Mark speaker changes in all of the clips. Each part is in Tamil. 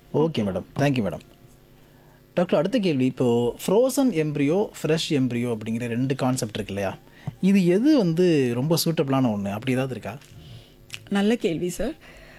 Speaker 1: Okay madam thank you madam doctor அடுத்த கேள்வி இப்போது ஃப்ரோசன் எம்ப்ரியோ ஃப்ரெஷ் எம்ப்ரியோ அப்படிங்கிற ரெண்டு கான்செப்ட் இருக்கு இல்லையா இது எது வந்து ரொம்ப சூட்டபிளான ஒன்று அப்படி ஏதாவது இருக்கா
Speaker 2: நல்ல கேள்வி சார்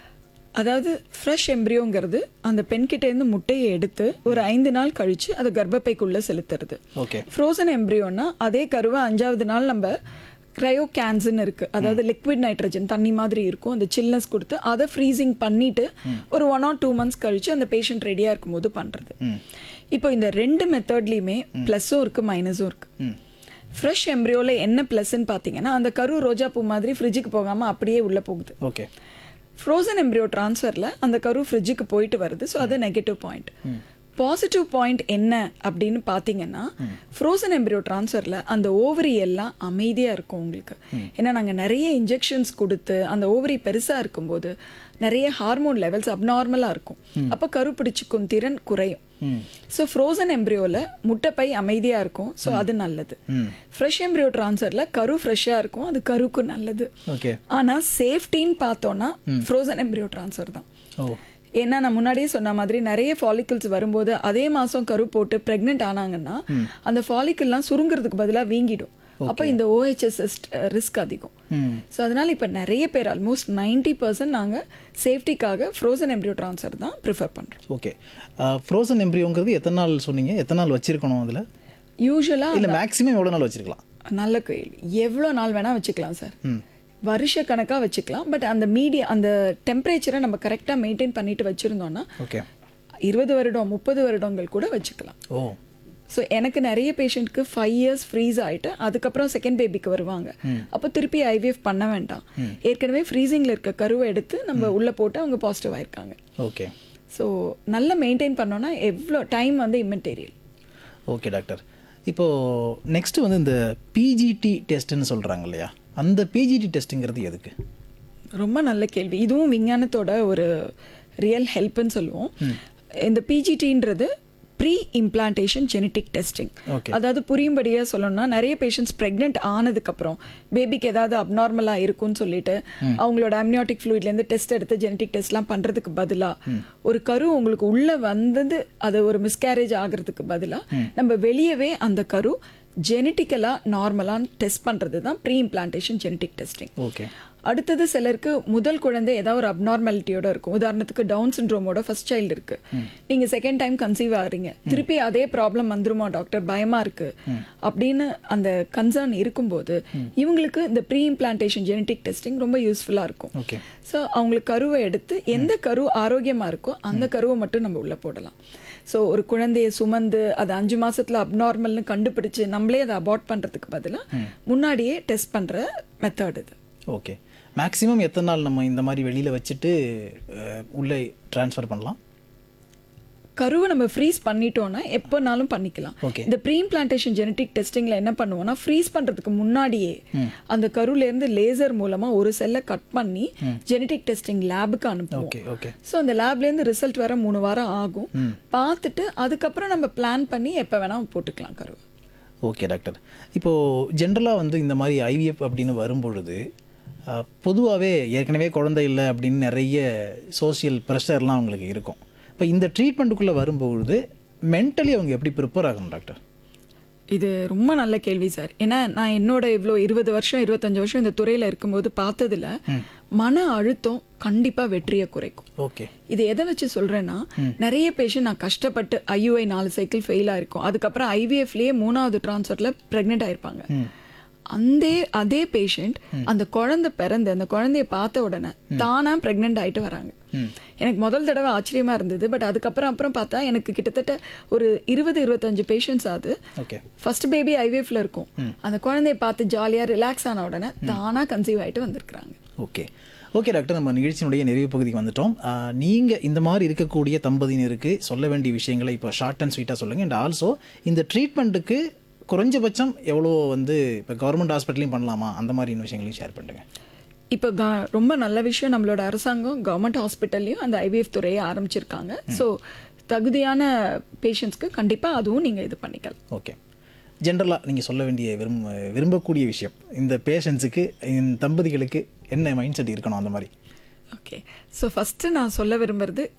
Speaker 2: அதாவது ஃப்ரெஷ் எம்ப்ரியோங்கிறது அந்த பெண்கிட்டேருந்து முட்டையை எடுத்து ஒரு ஐந்து நாள் கழித்து அதை கர்ப்பப்பைக்குள்ளே செலுத்துறது
Speaker 1: ஓகே
Speaker 2: ஃப்ரோசன் எம்ப்ரியோன்னா அதே கருவை அஞ்சாவது நாள் நம்ம க்ரையோ கேன்ஸ்ன்னு இருக்கு அதாவது லிக்விட் நைட்ரஜன் தண்ணி மாதிரி இருக்கும் அந்த சில்னஸ் கொடுத்து அதை ஃப்ரீசிங் பண்ணிட்டு ஒரு ஒன் ஆர் டூ மந்த்ஸ் கழிச்சு அந்த பேஷண்ட் ரெடியாக இருக்கும்போது பண்ணுறது இப்போ இந்த ரெண்டு மெத்தட்லேயுமே ப்ளஸ்ஸும் இருக்குது மைனஸும் இருக்குது ஃப்ரெஷ் எம்ப்ரியோவில் என்ன ப்ளஸ்ன்னு பார்த்தீங்கன்னா அந்த கரு ரோஜா பூ மாதிரி ஃப்ரிட்ஜுக்கு போகாமல் அப்படியே உள்ளே போகுது
Speaker 1: ஓகே
Speaker 2: ஃப்ரோசன் எம்ப்ரியோ ட்ரான்ஸ்ஃபரில் அந்த கரு ஃப்ரிட்ஜுக்கு போயிட்டு வருது ஸோ அது நெகட்டிவ் பாயிண்ட் பாசிட்டிவ் பாயிண்ட் என்ன அப்படின்னு பார்த்தீங்கன்னா ஃப்ரோசன் எம்ப்ரியோ ட்ரான்ஸ்ஃபரில் அந்த ஓவரி எல்லாம் அமைதியாக இருக்கும் உங்களுக்கு ஏன்னா நாங்கள் நிறைய இன்ஜெக்ஷன்ஸ் கொடுத்து அந்த ஓவரி பெருசாக இருக்கும்போது நிறைய ஹார்மோன் லெவல்ஸ் அப்நார்மலாக இருக்கும் அப்போ கரு பிடிச்சிக்கும் திறன் குறையும் ஸோ ஃப்ரோசன் எம்ப்ரியோவில் முட்டைப்பை அமைதியாக இருக்கும் ஸோ அது நல்லது ஃப்ரெஷ் எம்ப்ரியோ ட்ரான்ஸ்ஃபரில் கரு ஃப்ரெஷ்ஷாக இருக்கும் அது கருக்கு நல்லது
Speaker 1: ஓகே
Speaker 2: ஆனா சேஃப்டின்னு பார்த்தோம்னா ஃப்ரோசன் எம்ப்ரியோ ட்ரான்ஸ்ஃபர் தான்
Speaker 1: ஓ
Speaker 2: ஏன்னா நான் முன்னாடியே சொன்ன மாதிரி நிறைய ஃபாலிக்கிள்ஸ் வரும்போது அதே மாசம் கரு போட்டு பிரெக்னென்ட் ஆனாங்கன்னா அந்த ஃபாலிக்கிள்லாம் சுருங்குறதுக்கு பதிலா வீங்கிடும் அப்போ இந்த ஓஹெச்எஸ் ரிஸ்க் அதிகம்
Speaker 1: ம்
Speaker 2: ஸோ அதனால இப்போ நிறைய பேர் ஆல்மோஸ்ட் நைன்டி பர்சன்ட் நாங்கள் சேஃப்டிக்காக ஃப்ரோசன் எம்ப்ரியோ ட்ரான்ஸ்ஃபர் தான் ப்ரிஃபர் பண்ணுறோம்
Speaker 1: ஓகே ஃப்ரோசன் எம்ப்ரியோங்கிறது எத்தனை நாள் சொன்னீங்க எத்தனை நாள் வச்சிருக்கணும் அதில்
Speaker 2: யூஸ்வலாக
Speaker 1: இல்லை மேக்ஸிமம் எவ்வளோ நாள் வச்சிருக்கலாம்
Speaker 2: நல்ல கேள்வி எவ்வளோ நாள் வேணால் வச்சுக்கலாம் சார் வருஷ கணக்காக வச்சுக்கலாம் பட் அந்த மீடியா அந்த டெம்பரேச்சரை நம்ம கரெக்டாக மெயின்டைன் பண்ணிட்டு வச்சுருந்தோம்னா
Speaker 1: ஓகே
Speaker 2: இருபது வருடம் முப்பது வருடங்கள் கூட வச்சுக்கலாம்
Speaker 1: ஓ
Speaker 2: ஸோ எனக்கு நிறைய பேஷண்ட்க்கு ஃபைவ் இயர்ஸ் ஃப்ரீஸ் ஆயிட்டு அதுக்கப்புறம் செகண்ட் பேபிக்கு வருவாங்க அப்போ திருப்பி ஐவிஎஃப் பண்ண வேண்டாம் ஏற்கனவே ஃப்ரீசிங்கில் இருக்க கருவை எடுத்து நம்ம உள்ளே போட்டு அவங்க பாசிட்டிவ் ஆயிருக்காங்க
Speaker 1: ஓகே
Speaker 2: ஸோ நல்லா மெயின்டைன் பண்ணோன்னா எவ்வளோ டைம் வந்து இம்மெட்டீரியல்
Speaker 1: ஓகே டாக்டர் இப்போது நெக்ஸ்ட்டு வந்து இந்த பிஜிடி டெஸ்ட்டுன்னு சொல்கிறாங்க இல்லையா அந்த பிஜிடி டெஸ்ட்டுங்கிறது எதுக்கு
Speaker 2: ரொம்ப நல்ல கேள்வி இதுவும் விஞ்ஞானத்தோட ஒரு ரியல் ஹெல்ப்னு சொல்லுவோம் இந்த பிஜிடின்றது pre implantation genetic testing
Speaker 1: Okay.
Speaker 2: அதாவது புரியும்படியாக சொல்லணும்னா நிறைய பேஷண்ட்ஸ் ப்ரெக்னென்ட் ஆனதுக்கப்புறம் பேபிக்கு ஏதாவது அப்நார்மலாக இருக்கும்னு சொல்லிட்டு அவங்களோட அம்னியாட்டிக் ஃப்ளூயிட்லேருந்து டெஸ்ட் எடுத்து ஜெனட்டிக் டெஸ்ட்லாம் பண்ணுறதுக்கு பதிலாக ஒரு கரு உங்களுக்கு உள்ளே வந்தது அது ஒரு மிஸ்கேரேஜ் ஆகிறதுக்கு பதிலாக நம்ம வெளியவே அந்த கரு ஜெனட்டிக்கலாக நார்மலாக டெஸ்ட் பண்ணுறது தான் pre implantation genetic testing
Speaker 1: okay
Speaker 2: அடுத்தது சிலருக்கு முதல் குழந்தை ஏதாவது ஒரு அப்நார்மாலிட்டியோட இருக்கும் உதாரணத்துக்கு டவுன் சிண்ட்ரோமோட ஃபர்ஸ்ட் சைல்டு இருக்கு நீங்க செகண்ட் டைம் கன்சீவ் ஆகுறீங்க திருப்பி அதே ப்ராப்ளம் வந்துருமா டாக்டர் பயமா இருக்கு அப்படின்னு அந்த கன்சர்ன் இருக்கும்போது இவங்களுக்கு இந்த ப்ரீ இம்ப்ளான்டேஷன் ஜெனட்டிக் டெஸ்டிங் ரொம்ப யூஸ்ஃபுல்லா இருக்கும்
Speaker 1: ஓகே
Speaker 2: ஸோ அவங்களுக்கு கருவை எடுத்து எந்த கரு ஆரோக்கியமா இருக்கோ அந்த கருவை மட்டும் நம்ம உள்ள போடலாம் ஸோ ஒரு குழந்தைய சுமந்து அது அஞ்சு மாசத்துல அப்நார்மல்னு கண்டுபிடிச்சு நம்மளே அதை அபார்ட் பண்றதுக்கு பதிலாக முன்னாடியே டெஸ்ட் பண்ற மெத்தட் இது
Speaker 1: ஓகே மேக்ஸிமம் எத்தனை நாள் நம்ம இந்த மாதிரி வெளியில் வச்சுட்டு அஹ், உள்ளே ட்ரான்ஸ்ஃபர் பண்ணலாம்
Speaker 2: கருவை நம்ம ஃப்ரீஸ் பண்ணிட்டோம்னா எப்போனாலும் பண்ணிக்கலாம்
Speaker 1: Okay.
Speaker 2: இந்த ப்ரீ இம்ப்ளான்டேஷன் ஜெனட்டிக் டெஸ்டிங்ல என்ன பண்ணுவோம்னா ஃப்ரீஸ் பண்றதுக்கு முன்னாடியே அந்த கருல இருந்து லேசர் மூலமா ஒரு செல்லை கட் பண்ணி ஜெனட்டிக் டெஸ்டிங் லேபுக்கு அனுப்புவோம்
Speaker 1: ஓகே ஓகே
Speaker 2: ஸோ அந்த லேப்ல இருந்து ரிசல்ட் வர மூணு வாரம் ஆகும் பார்த்துட்டு அதுக்கப்புறம் நம்ம பிளான் பண்ணி எப்போ வேணா போட்டுக்கலாம் கருவை
Speaker 1: ஓகே டாக்டர் இப்போது ஜென்ரலாக வந்து இந்த மாதிரி ஐவிஎஃப் அப்படின்னு வரும்பொழுது பொதுவாகவே ஏற்கனவே குழந்தை இல்லை அப்படின்னு நிறைய சோஷியல் ப்ரெஷர்லாம் அவங்களுக்கு இருக்கும் இப்போ இந்த ட்ரீட்மெண்ட்டுக்குள்ளே வரும்பொழுது மென்டலி அவங்க எப்படி ப்ரிப்பேர் ஆகணும் டாக்டர்
Speaker 2: இது ரொம்ப நல்ல கேள்வி சார் ஏன்னா நான் என்னோட இவ்வளோ இருபது வருஷம் இருபத்தஞ்சு வருஷம் இந்த துறையில இருக்கும்போது பார்த்ததுல மன அழுத்தம் கண்டிப்பா வெற்றியை குறைக்கும்
Speaker 1: ஓகே
Speaker 2: இது எதை வச்சு சொல்றேன்னா நிறைய பேஷண்ட் நான் கஷ்டப்பட்டு ஐயுஐ நாலு சைக்கிள் ஃபெயில் ஆயிருக்கும் அதுக்கப்புறம் ஐவிஎஃப்லயே மூணாவது டிரான்ஸ்ஃபர்ல பிரெக்னென்ட் ஆயிருப்பாங்க அந்த அதே பேஷண்ட் அந்த குழந்தை பிறந்து அந்த குழந்தைய பார்த்த உடனே தானா பிரெக்னென்ட் ஆயிட்டு வராங்க எனக்கு முதல் தடவை ஆச்சரியமா இருந்தது பட் அதுக்கப்புறம் அப்புறம் பார்த்தா எனக்கு கிட்டத்தட்ட ஒரு இருபது இருபத்தஞ்சு பேஷண்ட்ஸ் ஆகுது
Speaker 1: ஓகே
Speaker 2: ஃபர்ஸ்ட் பேபி ஐவிஎஃப்ல இருக்கும் அந்த குழந்தைய பார்த்து ஜாலியா ரிலாக்ஸ் ஆன உடனே தானா கன்சீவ் ஆயிட்டு வந்திருக்கிறாங்க
Speaker 1: ஓகே ஓகே டாக்டர் நம்ம நிகழ்ச்சியினுடைய நிறைவு பகுதிக்கு வந்துட்டோம் நீங்கள் இந்த மாதிரி இருக்கக்கூடிய தம்பதியினருக்கு சொல்ல வேண்டிய விஷயங்களை இப்போ ஷார்ட் அண்ட் ஸ்வீட்டாக சொல்லுங்கள் அண்ட் ஆல்சோ இந்த ட்ரீட்மெண்ட்டுக்கு குறைஞ்சபட்சம் எவ்வளோ வந்து இப்போ கவர்மெண்ட் ஹாஸ்பிட்டலையும் பண்ணலாமா அந்த மாதிரி விஷயங்களையும் ஷேர் பண்ணுங்க
Speaker 2: இப்போ க- ரொம்ப நல்ல விஷயம் நம்மளோட அரசாங்கம் கவர்மெண்ட் ஹாஸ்பிட்டல்லையும் அந்த ஐவிஎஃப் துறையை ஆரம்பிச்சிருக்காங்க ஸோ தகுதியான பேஷண்ட்ஸ்க்கு கண்டிப்பாக அதுவும் நீங்கள் இது பண்ணிக்கலாம்
Speaker 1: ஓகே ஜென்ரலாக நீங்கள் சொல்ல வேண்டிய விரும்ப விரும்பக்கூடிய விஷயம் இந்த பேஷண்ட்ஸுக்கு இந்த தம்பதிகளுக்கு என்ன மைண்ட் செட் இருக்கணும் அந்த மாதிரி
Speaker 2: ஓகே ஸோ ஃபஸ்ட்டு நான் சொல்ல விரும்புறது